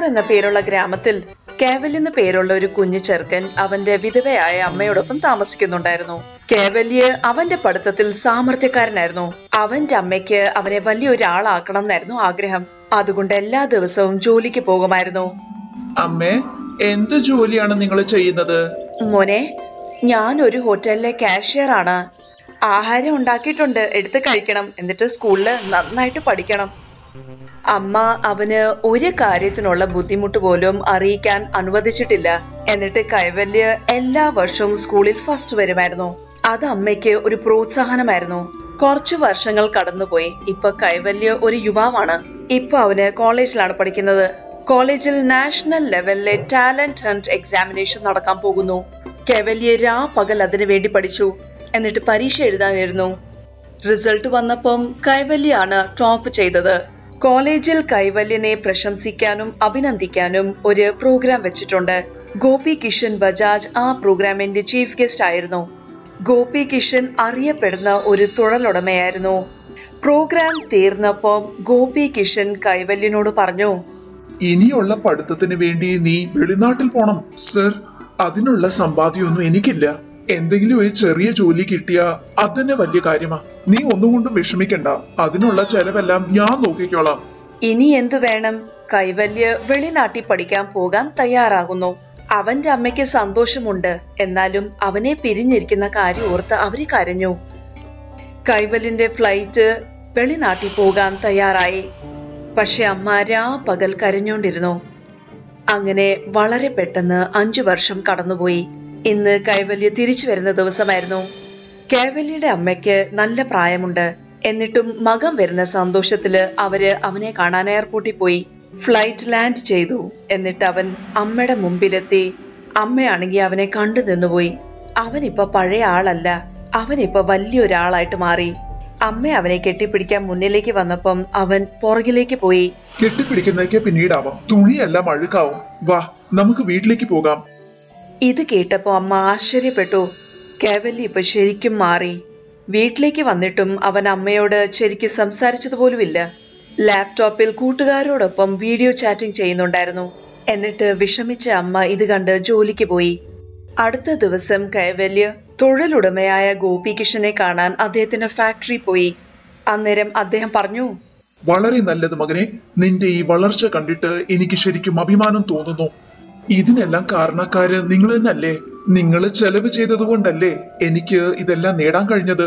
എന്ന പേരുള്ള ഗ്രാമത്തിൽ കേവൽ എന്ന പേരുള്ള ഒരു കുഞ്ഞു ചെറുക്കൻ അവന്റെ വിധവയായ അമ്മയോടൊപ്പം താമസിക്കുന്നുണ്ടായിരുന്നു കേവല്യ അവന്റെ പഠിത്തത്തിൽ സാമർത്ഥ്യക്കാരനായിരുന്നു അവന്റെ അമ്മയ്ക്ക് അവനെ വലിയൊരാളാക്കണം എന്നായിരുന്നു ആഗ്രഹം അതുകൊണ്ട് എല്ലാ ദിവസവും ജോലിക്ക് പോകുമായിരുന്നു അമ്മേ എന്ത് ജോലിയാണ് നിങ്ങൾ ചെയ്യുന്നത് മോനെ ഞാൻ ഒരു ഹോട്ടലിലെ കാഷ്യർ ആണ് ആഹാരം ഉണ്ടാക്കിയിട്ടുണ്ട് എടുത്ത് കഴിക്കണം എന്നിട്ട് സ്കൂളിൽ നന്നായിട്ട് പഠിക്കണം അമ്മ അവന് ഒരു കാര്യത്തിനുള്ള ബുദ്ധിമുട്ട് പോലും അറിയിക്കാൻ അനുവദിച്ചിട്ടില്ല എന്നിട്ട് കൈവല്യ എല്ലാ വർഷവും സ്കൂളിൽ ഫസ്റ്റ് വരുമായിരുന്നു അത് അമ്മയ്ക്ക് ഒരു പ്രോത്സാഹനമായിരുന്നു കുറച്ചു വർഷങ്ങൾ കടന്നുപോയി ഇപ്പൊ കൈവല്യ ഒരു യുവാവാണ് ഇപ്പൊ അവന് കോളേജിലാണ് പഠിക്കുന്നത് കോളേജിൽ നാഷണൽ ലെവലിലെ ടാലന്റ് ഹണ്ട് എക്സാമിനേഷൻ നടക്കാൻ പോകുന്നു കൈവല്യ രാ പകൽ അതിനു വേണ്ടി പഠിച്ചു എന്നിട്ട് പരീക്ഷ എഴുതാനിരുന്നു റിസൾട്ട് വന്നപ്പം കൈവല്യാണ് ടോപ്പ് ചെയ്തത് കോളേജിൽ കൈവല്യനെ പ്രശംസിക്കാനും അഭിനന്ദിക്കാനും ഒരു പ്രോഗ്രാം വെച്ചിട്ടുണ്ട് ഗോപി കിഷൻ ബജാജ് ആ പ്രോഗ്രാമിന്റെ ചീഫ് ഗസ്റ്റ് ആയിരുന്നു ഗോപി കിഷൻ അറിയപ്പെടുന്ന ഒരു തൊഴിലുടമയായിരുന്നു പ്രോഗ്രാം തീർന്നപ്പോൾ ഗോപി കിഷൻ കൈവല്യനോട് പറഞ്ഞു ഇനിയുള്ള പഠിത്തത്തിന് വേണ്ടി നീ വെളിനാട്ടിൽ പോണം സർ അതിനുള്ള സമ്പാദ്യമൊന്നും എനിക്കില്ല എന്തെങ്കിലും ഒരു ചെറിയ ജോലി കിട്ടിയ അതന്നെ വലിയ കാര്യമാ നീ ഒന്നുകൊണ്ടും വിഷമിക്കണ്ട അതിനുള്ള ചെലവെല്ലാം ഞാൻ നോക്കിക്കോളാം ഇനി എന്തു വേണം കൈവല്യ വെളിനാട്ടിൽ പഠിക്കാൻ പോകാൻ തയ്യാറാകുന്നു അവന്റെ അമ്മയ്ക്ക് സന്തോഷമുണ്ട് എന്നാലും അവനെ പിരിഞ്ഞിരിക്കുന്ന കാര്യം ഓർത്ത് അവര് കരഞ്ഞു കൈവല്യന്റെ ഫ്ലൈറ്റ് വെളിനാട്ടിൽ പോകാൻ തയ്യാറായി പക്ഷെ അമ്മ രാ പകൽ കരഞ്ഞോണ്ടിരുന്നു അങ്ങനെ വളരെ പെട്ടെന്ന് അഞ്ചു വർഷം കടന്നുപോയി ഇന്ന് കൈവല്യ തിരിച്ചു വരുന്ന ദിവസമായിരുന്നു കൈവല്യയുടെ അമ്മയ്ക്ക് നല്ല പ്രായമുണ്ട് എന്നിട്ടും മകൻ വരുന്ന സന്തോഷത്തില് അവര് അവനെ കാണാൻ എയർപോർട്ടിൽ പോയി ഫ്ലൈറ്റ് ലാൻഡ് ചെയ്തു എന്നിട്ട് അവൻ അമ്മയുടെ മുമ്പിലെത്തി അമ്മയാണെങ്കിൽ അവനെ കണ്ടു നിന്നുപോയി അവനിപ്പോ പഴയ ആളല്ല അവനിപ്പോ വലിയൊരാളായിട്ട് മാറി അമ്മ അവനെ കെട്ടിപ്പിടിക്കാൻ മുന്നിലേക്ക് വന്നപ്പം അവൻ പുറകിലേക്ക് പോയി കെട്ടിപ്പിടിക്കുന്നതൊക്കെ പിന്നീടാവാം തുണിയെല്ലാം അഴുക്കാവും വാ നമുക്ക് വീട്ടിലേക്ക് പോകാം ഇത് കേട്ടപ്പോ അമ്മ ആശ്ചര്യപ്പെട്ടു കേവലി ഇപ്പൊ ശരിക്കും മാറി വീട്ടിലേക്ക് വന്നിട്ടും അവൻ അമ്മയോട് ശരിക്കും സംസാരിച്ചതുപോലുമില്ല ലാപ്ടോപ്പിൽ കൂട്ടുകാരോടൊപ്പം വീഡിയോ ചാറ്റിംഗ് ചെയ്യുന്നുണ്ടായിരുന്നു എന്നിട്ട് വിഷമിച്ച അമ്മ ഇത് കണ്ട് ജോലിക്ക് പോയി അടുത്ത ദിവസം കൈവല്യ തൊഴിലുടമയായ ഗോപികിഷനെ കാണാൻ അദ്ദേഹത്തിന്റെ ഫാക്ടറി പോയി അന്നേരം അദ്ദേഹം പറഞ്ഞു വളരെ നല്ലത് മകനെ നിന്റെ ഈ വളർച്ച കണ്ടിട്ട് എനിക്ക് ശരിക്കും അഭിമാനം തോന്നുന്നു ഇതിനെല്ലാം കാരണക്കാര് നിങ്ങൾ തന്നെയല്ലേ നിങ്ങൾ ചെലവ് ചെയ്തതുകൊണ്ടല്ലേ എനിക്ക് ഇതെല്ലാം നേടാൻ കഴിഞ്ഞത്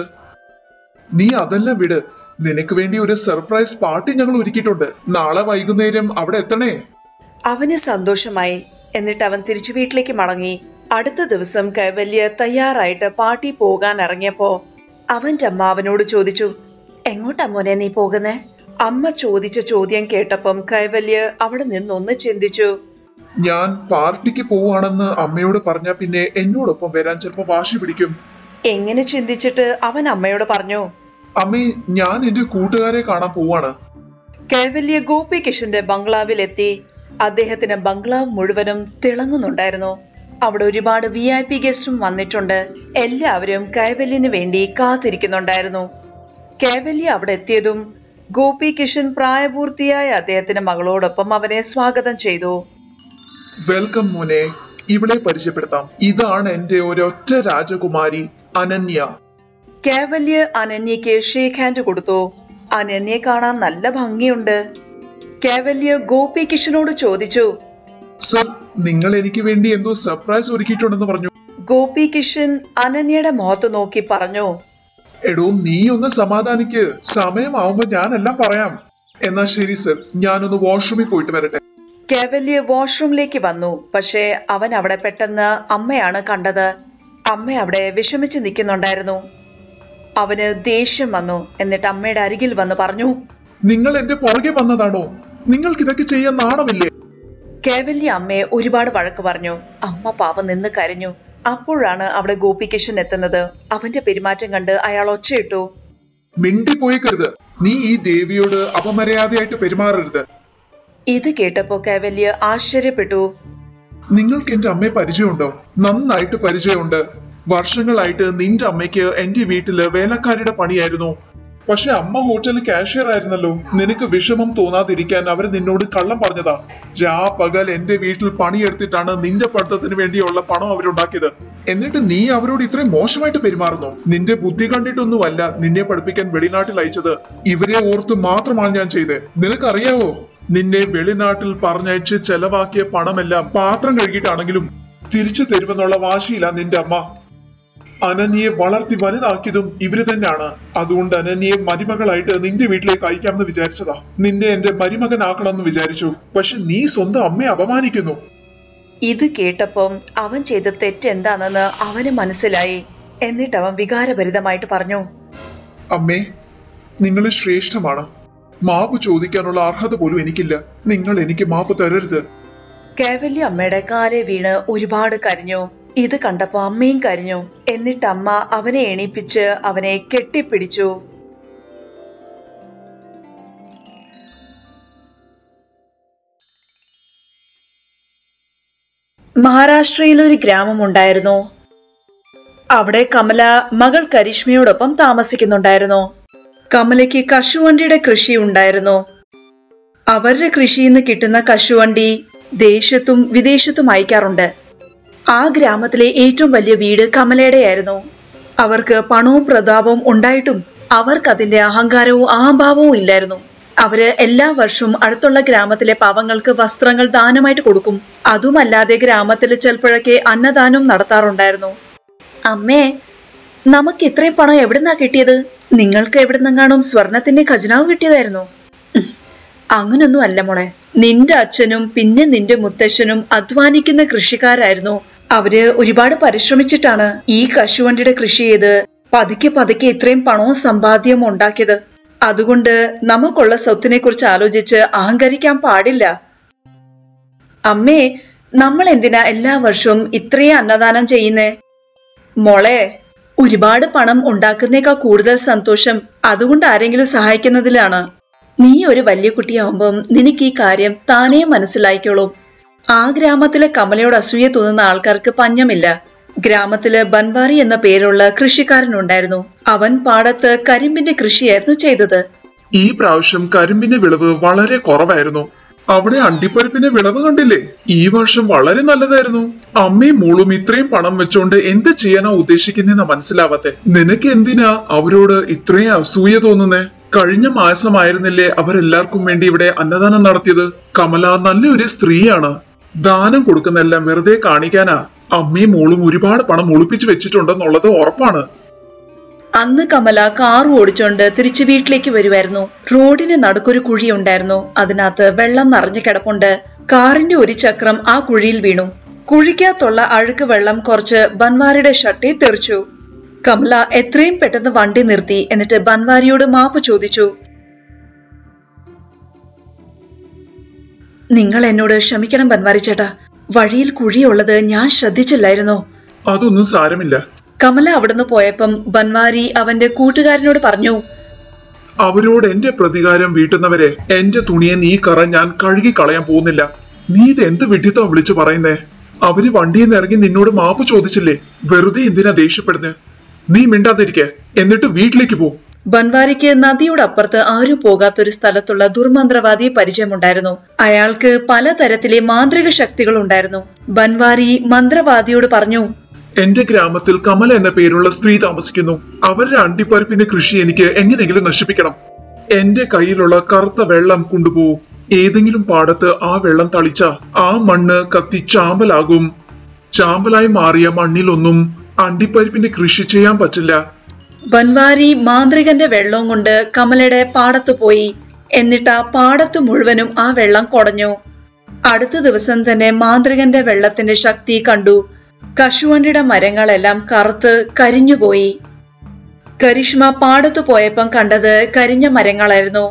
നീ അതെല്ലാം വിട് നിനക്ക് വേണ്ടി ഒരു സർപ്രൈസ് പാർട്ടി ഞങ്ങൾ ഒരുക്കിയിട്ടുണ്ട് നാളെ വൈകുന്നേരം അവിടെ എത്തണേ അവന് സന്തോഷമായി എന്നിട്ട് അവൻ തിരിച്ചു വീട്ടിലേക്ക് മടങ്ങി അടുത്ത ദിവസം കൈവല്യ തയ്യാറായിട്ട് പാർട്ടി പോകാൻ ഇറങ്ങിയപ്പോ അവന്റെ അമ്മ അവനോട് ചോദിച്ചു എങ്ങോട്ടാ മോനെ നീ പോകുന്നേ അമ്മ ചോദിച്ച ചോദ്യം കേട്ടപ്പം കൈവല്യ അവിടെ നിന്നൊന്ന് ചിന്തിച്ചു ഞാൻ പാർട്ടിക്ക് പോവാണെന്ന് അമ്മയോട് പറഞ്ഞ പിന്നെ എന്നോടൊപ്പം വരാൻ ചിലപ്പോ വാശി പിടിക്കും എങ്ങനെ ചിന്തിച്ചിട്ട് അവൻ അമ്മയോട് പറഞ്ഞു അമ്മേ ഞാൻ എന്റെ കൂട്ടുകാരെ കാണാൻ പോവാണ് കൈവല്യ ഗോപി കിഷന്റെ ബംഗ്ലാവിൽ എത്തി അദ്ദേഹത്തിന് ബംഗ്ലാവ് മുഴുവനും തിളങ്ങുന്നുണ്ടായിരുന്നു അവിടെ ഒരുപാട് വി ഐ പി ഗസ്റ്റും വന്നിട്ടുണ്ട് എല്ലാവരും കൈവല്യന് വേണ്ടി കാത്തിരിക്കുന്നുണ്ടായിരുന്നു കൈവല്യ അവിടെ എത്തിയതും ഗോപി കിഷൻ പ്രായപൂർത്തിയായ അദ്ദേഹത്തിന്റെ മകളോടൊപ്പം അവനെ സ്വാഗതം ചെയ്തു വെൽക്കം മോനെ ഇവിടെ പരിചയപ്പെടുത്താം ഇതാണ് എന്റെ ഒരൊറ്റ രാജകുമാരി അനന്യ കേവല്യ അനന്യയ്ക്ക് ഷേക്ക് ഹാൻഡ് കൊടുത്തു അനന്യെ കാണാൻ നല്ല ഭംഗിയുണ്ട് കേവല്യ ഗോപി കിഷനോട് ചോദിച്ചു സർ നിങ്ങൾ എനിക്ക് വേണ്ടി എന്തോ സർപ്രൈസ് ഒരുക്കിയിട്ടുണ്ടെന്ന് പറഞ്ഞു ഗോപി കിഷൻ അനന്യയുടെ മുഖത്ത് നോക്കി പറഞ്ഞു എടോ നീ ഒന്ന് സമാധാനിക്ക് സമയമാവുമ്പോ ഞാനെല്ലാം പറയാം എന്നാ ശരി സർ ഞാനൊന്ന് വാഷ്റൂമിൽ പോയിട്ട് വരട്ടെ കേവല്യ വാഷ്റൂമിലേക്ക് വന്നു പക്ഷേ അവൻ അവിടെ പെട്ടെന്ന് അമ്മയാണ് കണ്ടത് അമ്മ അവിടെ വിഷമിച്ച് നിൽക്കുന്നുണ്ടായിരുന്നു അവന് ദേഷ്യം വന്നു എന്നിട്ട് അമ്മയുടെ അരികിൽ വന്ന് പറഞ്ഞു നിങ്ങൾ എന്റെ പുറകെ വന്നതാണോ നിങ്ങൾക്ക് ഇതൊക്കെ ചെയ്യാൻ നാണമില്ലേ കേവല്യ അമ്മയെ ഒരുപാട് വഴക്ക് പറഞ്ഞു അമ്മ പാവം നിന്ന് കരഞ്ഞു അപ്പോഴാണ് അവിടെ ഗോപികിഷൻ എത്തുന്നത് അവന്റെ പെരുമാറ്റം കണ്ട് അയാൾ ഒച്ചയിട്ടു മിണ്ടിപ്പോയിക്കരുത് നീ ഈ ദേവിയോട് അപമര്യാദയായിട്ട് പെരുമാറരുത് ഇത് കേട്ടപ്പോ കേവല്യ ആശ്ചര്യപ്പെട്ടു നിങ്ങൾക്ക് എന്റെ അമ്മയെ പരിചയമുണ്ടോ നന്നായിട്ട് പരിചയമുണ്ട് വർഷങ്ങളായിട്ട് നിന്റെ അമ്മയ്ക്ക് എന്റെ വീട്ടില് വേലക്കാരുടെ പണിയായിരുന്നു പക്ഷെ അമ്മ ഹോട്ടലിൽ കാഷ്യർ ആയിരുന്നല്ലോ നിനക്ക് വിഷമം തോന്നാതിരിക്കാൻ അവർ നിന്നോട് കള്ളം പറഞ്ഞതാ രാ പകൽ എന്റെ വീട്ടിൽ പണിയെടുത്തിട്ടാണ് നിന്റെ പഠിത്തത്തിന് വേണ്ടിയുള്ള പണം അവരുണ്ടാക്കിയത് എന്നിട്ട് നീ അവരോട് ഇത്രയും മോശമായിട്ട് പെരുമാറുന്നു നിന്റെ ബുദ്ധി കണ്ടിട്ടൊന്നുമല്ല നിന്നെ പഠിപ്പിക്കാൻ വെളിനാട്ടിൽ അയച്ചത് ഇവരെ ഓർത്ത് മാത്രമാണ് ഞാൻ ചെയ്തത് നിനക്കറിയാവോ നിന്നെ വെളിനാട്ടിൽ പറഞ്ഞയച്ച് ചെലവാക്കിയ പണമെല്ലാം പാത്രം കഴുകിയിട്ടാണെങ്കിലും തിരിച്ചു തരുമെന്നുള്ള വാശിയില്ല നിന്റെ അമ്മ അനന്യയെ വളർത്തി വലുതാക്കിയതും ഇവര് തന്നെയാണ് അതുകൊണ്ട് അനന്യയെ മരുമകളായിട്ട് നിന്റെ വീട്ടിലേക്ക് അയക്കാമെന്ന് വിചാരിച്ചതാ നിന്നെ എന്റെ മരുമകനാക്കണമെന്ന് വിചാരിച്ചു പക്ഷെ നീ സ്വന്തം അമ്മയെ അപമാനിക്കുന്നു ഇത് കേട്ടപ്പം അവൻ ചെയ്ത തെറ്റ് എന്താണെന്ന് അവന് മനസ്സിലായി എന്നിട്ട് അവൻ വികാരഭരിതമായിട്ട് പറഞ്ഞു അമ്മേ നിങ്ങൾ ശ്രേഷ്ഠമാണ് മാപ്പ് ചോദിക്കാനുള്ള അർഹത പോലും എനിക്കില്ല നിങ്ങൾ എനിക്ക് മാപ്പ് തരരുത് കേവല്യ അമ്മയുടെ കാലെ വീണ് ഒരുപാട് കരഞ്ഞു ഇത് കണ്ടപ്പോ അമ്മയും കരഞ്ഞു എന്നിട്ട് അമ്മ അവനെ എണീപ്പിച്ച് അവനെ കെട്ടിപ്പിടിച്ചു മഹാരാഷ്ട്രയിൽ ഒരു ഗ്രാമം ഉണ്ടായിരുന്നു അവിടെ കമല മകൾ കരിഷ്മയോടൊപ്പം താമസിക്കുന്നുണ്ടായിരുന്നു കമലയ്ക്ക് കശുവണ്ടിയുടെ കൃഷി ഉണ്ടായിരുന്നു അവരുടെ കൃഷിയിൽ നിന്ന് കിട്ടുന്ന കശുവണ്ടി ദേശത്തും വിദേശത്തും അയക്കാറുണ്ട് ആ ഗ്രാമത്തിലെ ഏറ്റവും വലിയ വീട് കമലയുടെയായിരുന്നു അവർക്ക് പണവും പ്രതാപവും ഉണ്ടായിട്ടും അവർക്ക് അതിന്റെ അഹങ്കാരവും അഹംഭാവവും ഇല്ലായിരുന്നു അവര് എല്ലാ വർഷവും അടുത്തുള്ള ഗ്രാമത്തിലെ പാവങ്ങൾക്ക് വസ്ത്രങ്ങൾ ദാനമായിട്ട് കൊടുക്കും അതുമല്ലാതെ ഗ്രാമത്തിൽ ചിലപ്പോഴൊക്കെ അന്നദാനം നടത്താറുണ്ടായിരുന്നു അമ്മേ നമുക്ക് ഇത്രയും പണം എവിടുന്നാ കിട്ടിയത് നിങ്ങൾക്ക് എവിടുന്നെങ്ങാനും സ്വർണത്തിന്റെ ഖജനാവ് കിട്ടിയതായിരുന്നു ഉം, അങ്ങനൊന്നും അല്ല മോളെ നിന്റെ അച്ഛനും പിന്നെ നിന്റെ മുത്തശ്ശനും അധ്വാനിക്കുന്ന കൃഷിക്കാരായിരുന്നു അവര് ഒരുപാട് പരിശ്രമിച്ചിട്ടാണ് ഈ കശുവണ്ടിയുടെ കൃഷി ചെയ്ത് പതുക്കെ പതുക്കെ ഇത്രയും പണവും സമ്പാദ്യവും ഉണ്ടാക്കിയത് അതുകൊണ്ട് നമുക്കുള്ള സ്വത്തിനെ കുറിച്ച് ആലോചിച്ച് അഹങ്കരിക്കാൻ പാടില്ല അമ്മേ നമ്മൾ എന്തിനാ എല്ലാ വർഷവും ഇത്രയും അന്നദാനം ചെയ്യുന്നേ മോളെ ഒരുപാട് പണം ഉണ്ടാക്കുന്നേക്കാൾ കൂടുതൽ സന്തോഷം അതുകൊണ്ട് ആരെങ്കിലും സഹായിക്കുന്നതിലാണ് നീ ഒരു വലിയ കുട്ടിയാവുമ്പം നിനക്ക് ഈ കാര്യം താനേ മനസ്സിലായിക്കോളും ആ ഗ്രാമത്തിലെ കമലയോട് അസൂയ തോന്നുന്ന ആൾക്കാർക്ക് പഞ്ഞമില്ല ഗ്രാമത്തില് ബൻവാറി എന്ന പേരുള്ള കൃഷിക്കാരനുണ്ടായിരുന്നു അവൻ പാടത്ത് കരിമ്പിന്റെ കൃഷിയായിരുന്നു ചെയ്തത് ഈ പ്രാവശ്യം കരിമ്പിന്റെ വിളവ് വളരെ കുറവായിരുന്നു അവിടെ അണ്ടിപ്പരിപ്പിന്റെ വിളവ് കണ്ടില്ലേ ഈ വർഷം വളരെ നല്ലതായിരുന്നു അമ്മയും മോളും ഇത്രയും പണം വെച്ചോണ്ട് എന്ത് ചെയ്യാനാ ഉദ്ദേശിക്കുന്നതെന്നാ മനസ്സിലാവാത്തെ നിനക്ക് എന്തിനാ അവരോട് ഇത്രയും അസൂയ തോന്നുന്നേ കഴിഞ്ഞ മാസമായിരുന്നില്ലേ അവരെല്ലാവർക്കും വേണ്ടി ഇവിടെ അന്നദാനം നടത്തിയത് കമല നല്ലൊരു സ്ത്രീയാണ് ദാനം കൊടുക്കുന്നെല്ലാം വെറുതെ കാണിക്കാനാ അമ്മയും മോളും ഒരുപാട് പണം ഒളിപ്പിച്ചു വെച്ചിട്ടുണ്ടെന്നുള്ളത് ഉറപ്പാണ് അന്ന് കമല കാർ ഓടിച്ചോണ്ട് തിരിച്ചു വീട്ടിലേക്ക് വരുമായിരുന്നു റോഡിന് നടുക്കൊരു കുഴി ഉണ്ടായിരുന്നു അതിനകത്ത് വെള്ളം നിറഞ്ഞു കിടപ്പുണ്ട് കാറിന്റെ ഒരു ചക്രം ആ കുഴിയിൽ വീണു കുഴിക്കകത്തുള്ള അഴുക്ക് വെള്ളം കുറച്ച് ബൻവാരിയുടെ ഷർട്ടിൽ തെറിച്ചു കമല എത്രയും പെട്ടെന്ന് വണ്ടി നിർത്തി എന്നിട്ട് ബൻവാരിയോട് മാപ്പ് ചോദിച്ചു നിങ്ങൾ എന്നോട് ക്ഷമിക്കണം ബൻവാരി ചേട്ടാ വഴിയിൽ കുഴിയുള്ളത് ഞാൻ ശ്രദ്ധിച്ചില്ലായിരുന്നു അതൊന്നും സാരമില്ല കമല അവിടുന്ന് പോയപ്പം ബൻവാരി അവന്റെ കൂട്ടുകാരനോട് പറഞ്ഞു അവരോട് എന്റെ പ്രതികാരം വീട്ടുന്നവരെ എന്റെ തുണിയെ നീ കറ ഞാൻ കഴുകി കളയാൻ പോകുന്നില്ല നീ ഇത് എന്ത് വിഡിത്തോ വിളിച്ചു പറയുന്നേ അവര് വണ്ടിയിൽ നിന്ന് ഇറങ്ങി നിന്നോട് മാപ്പ് ചോദിച്ചില്ലേ വെറുതെ എന്തിനാ ദേഷ്യപ്പെടുന്നേ നീ മിണ്ടാതിരിക്കെ എന്നിട്ട് വീട്ടിലേക്ക് പോ ബൻവാരിക്ക് നദിയുടെ അപ്പുറത്ത് ആരും പോകാത്തൊരു സ്ഥലത്തുള്ള ദുർമന്ത്രവാദിയെ പരിചയമുണ്ടായിരുന്നു അയാൾക്ക് പലതരത്തിലെ മാന്ത്രിക ശക്തികൾ ഉണ്ടായിരുന്നു ബൻവാരി മന്ത്രവാദിയോട് പറഞ്ഞു എന്റെ ഗ്രാമത്തിൽ കമല എന്ന പേരുള്ള സ്ത്രീ താമസിക്കുന്നു അവരുടെ അണ്ടിപ്പരിപ്പിന്റെ കൃഷി എനിക്ക് എങ്ങനെയെങ്കിലും നശിപ്പിക്കണം എന്റെ കയ്യിലുള്ള കറുത്ത വെള്ളം കൊണ്ടുപോകൂ ഏതെങ്കിലും പാടത്ത് ആ വെള്ളം തളിച്ച ആ മണ്ണ് കത്തി ചാമ്പലാകും ചാമ്പലായി മാറിയ മണ്ണിലൊന്നും അണ്ടിപ്പരിപ്പിന്റെ കൃഷി ചെയ്യാൻ പറ്റില്ല ബൻവാരി മാന്ത്രികന്റെ വെള്ളവും കൊണ്ട് കമലയുടെ പാടത്തു പോയി എന്നിട്ട് ആ പാടത്ത് മുഴുവനും ആ വെള്ളം കൊടഞ്ഞു അടുത്ത ദിവസം തന്നെ മാന്ത്രികന്റെ വെള്ളത്തിന്റെ ശക്തി കണ്ടു കശുവണ്ടിയുടെ മരങ്ങളെല്ലാം കറുത്ത് കരിഞ്ഞുപോയി കരിഷ്മ പാടത്തു പോയപ്പം കണ്ടത് കരിഞ്ഞ മരങ്ങളായിരുന്നു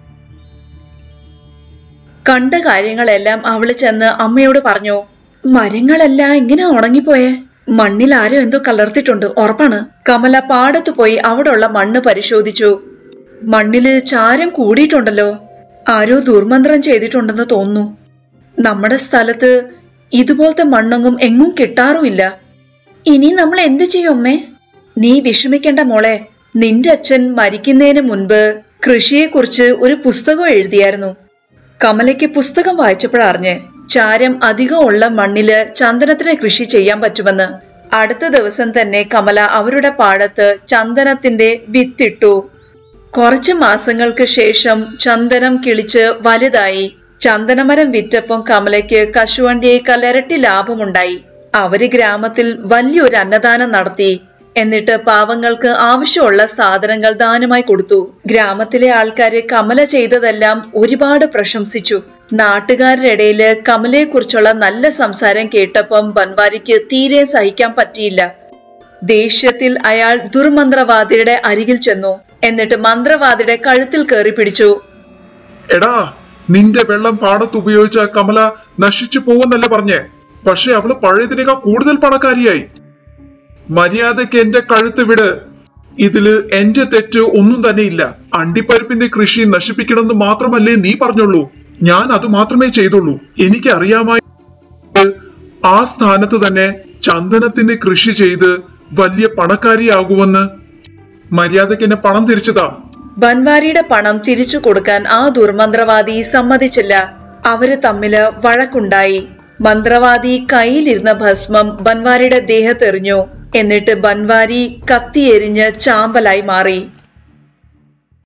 കണ്ട കാര്യങ്ങളെല്ലാം അവള് ചെന്ന് അമ്മയോട് പറഞ്ഞു മരങ്ങളെല്ലാം ഇങ്ങനെ ഉണങ്ങിപ്പോയേ മണ്ണിൽ ആരോ എന്തോ കലർത്തിട്ടുണ്ട് ഉറപ്പാണ് കമല പാടത്ത് പോയി അവിടെയുള്ള മണ്ണ് പരിശോധിച്ചു മണ്ണില് ചാരം കൂടിയിട്ടുണ്ടല്ലോ ആരോ ദുർമന്ത്രം ചെയ്തിട്ടുണ്ടെന്ന് തോന്നുന്നു നമ്മുടെ സ്ഥലത്ത് ഇതുപോലത്തെ മണ്ണൊന്നും എങ്ങും കിട്ടാറുമില്ല ഇനി നമ്മൾ എന്ത് ചെയ്യും അമ്മേ നീ വിഷമിക്കേണ്ട മോളെ നിന്റെ അച്ഛൻ മരിക്കുന്നതിന് മുൻപ് കൃഷിയെക്കുറിച്ച് ഒരു പുസ്തകം എഴുതിയായിരുന്നു കമലയ്ക്ക് പുസ്തകം വായിച്ചപ്പോഴറിഞ്ഞ് ചാരം അധികമുള്ള മണ്ണില് ചന്ദനത്തിന് കൃഷി ചെയ്യാൻ പറ്റുമെന്ന് അടുത്ത ദിവസം തന്നെ കമല അവരുടെ പാടത്ത് ചന്ദനത്തിന്റെ വിത്തിട്ടു കുറച്ച് മാസങ്ങൾക്ക് ശേഷം ചന്ദനം കിളിച്ച് വലുതായി ചന്ദനമരം വിറ്റപ്പം കമലയ്ക്ക് കശുവണ്ടിയേക്കാൾ ഇരട്ടി ലാഭമുണ്ടായി അവര് ഗ്രാമത്തിൽ വലിയൊരു അന്നദാനം നടത്തി എന്നിട്ട് പാവങ്ങൾക്ക് ആവശ്യമുള്ള സാധനങ്ങൾ ദാനമായി കൊടുത്തു ഗ്രാമത്തിലെ ആൾക്കാര് കമല ചെയ്തതെല്ലാം ഒരുപാട് പ്രശംസിച്ചു നാട്ടുകാരുടെ ഇടയില് കമലയെക്കുറിച്ചുള്ള നല്ല സംസാരം കേട്ടപ്പം ബൻവാരിക്ക് തീരെ സഹിക്കാൻ പറ്റിയില്ല ദേഷ്യത്തിൽ അയാൾ ദുർമന്ത്രവാദിയുടെ അരികിൽ ചെന്നു എന്നിട്ട് മന്ത്രവാദിയുടെ കഴുത്തിൽ കയറി പിടിച്ചു എടാ നിന്റെ വെള്ളം പാടത്ത് ഉപയോഗിച്ച കമല നശിച്ചു പോവെന്നല്ല പറഞ്ഞേ പക്ഷെ അവള് പഴയതിനേക്കാൾ കൂടുതൽ പണക്കാരിയായി മര്യാദക്ക് എന്റെ കഴുത്ത് വിട് ഇതില് എന്റെ തെറ്റ് ഒന്നും തന്നെയില്ല അണ്ടിപ്പരിപ്പിന്റെ കൃഷി നശിപ്പിക്കണമെന്ന് മാത്രമല്ലേ നീ പറഞ്ഞുള്ളൂ ഞാൻ അത് മാത്രമേ ചെയ്തുള്ളൂ എനിക്ക് അറിയാമായി ആ സ്ഥാനത്ത് തന്നെ ചന്ദനത്തിന്റെ കൃഷി ചെയ്ത് വലിയ പണക്കാരിയാകുമെന്ന് മര്യാദക്ക് എന്നെ പണം തിരിച്ചതാ ബൻവാരിയുടെ പണം തിരിച്ചു കൊടുക്കാൻ ആ ദുർമന്ത്രവാദി സമ്മതിച്ചില്ല അവര് തമ്മില് വഴക്കുണ്ടായി മന്ത്രവാദി കയ്യിലിരുന്ന ഭസ്മം ബൻവാരിയുടെ ദേഹത്തെറിഞ്ഞു എന്നിട്ട് ബൻവാരി കത്തിയെരിഞ്ഞ് ചാമ്പലായി മാറി